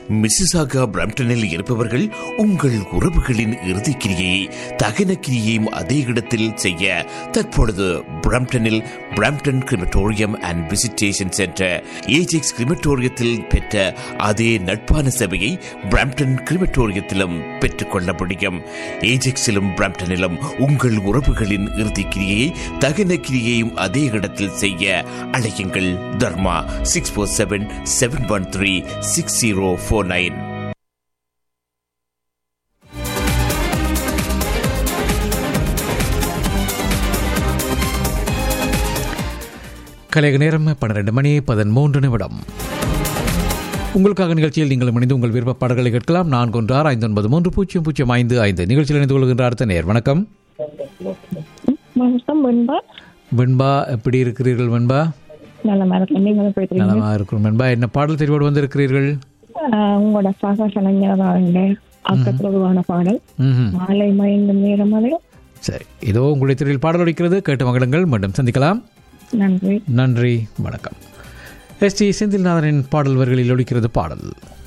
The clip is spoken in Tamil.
மிசிசாகா பிரம்டனில் இருப்பவர்கள் உங்கள் உறவுகளின் இறுதிக்கிரியை தகன கிரியையும் அதே இடத்தில் செய்ய தற்பொழுது பிரம்டனில் Brampton crematorium and visitation centre Ajax கிரிமட்டோரியத்தில் பெற்ற அதே நட்பான சபையை பிரம்டன் கிரிமட்டோரியத்திலும் பெற்றுக்கொள்ள முடியும் ஏஜெக்ஸிலும் பிரம்டனிலும் உங்கள் உறவுகளின் இறுதிக்கிரியை தகன கிரியையும் அதே இடத்தில் செய்ய அழையுங்கள் Dharma six four seven seven one three six zero four nine கலைக நேரம் பன்னிரண்டு மணி பதிமூன்று நிமிடம் உங்களுக்காக நிகழ்ச்சியில் நீங்கள் இணைந்து உங்கள் விருப்ப பாடல்களை கேட்கலாம் நான்கு ஒன்று ஆறு ஐந்து ஒன்பது மூன்று பூஜ்ஜியம் பூஜ்ஜியம் ஐந்து ஐந்து நிகழ்ச்சியில் இணைந்து கொள்கின்ற அடுத்த நேர் வணக்கம் வணக்கம் வெண்பா வெண்பா எப்படி இருக்கிறீர்கள் வெண்பா நல்ல மரத்தில் நீங்களும் போயிட்டு நலமா இருக்கும் வெண்பா என்ன பாடல் தெரிவோடு வந்திருக்கிறீர்கள் உங்களோட சக சலஞ்சரதாங்க ஆக்கத்தில் உருவான பாடல் ம்ஹும். மாலை மயங்கும் நேரம் அது சரி இதோ உங்களுடைய திரையில் பாடல் ஒலிக்கிறது கேட்டு மகிழுங்கள் மீண்டும் சந்திக்கலாம் நன்றி நன்றி வணக்கம் எஸ் டி செந்தில்நாதனின் பாடல் வரிகளில் ஒலிக்கிறது பாடல்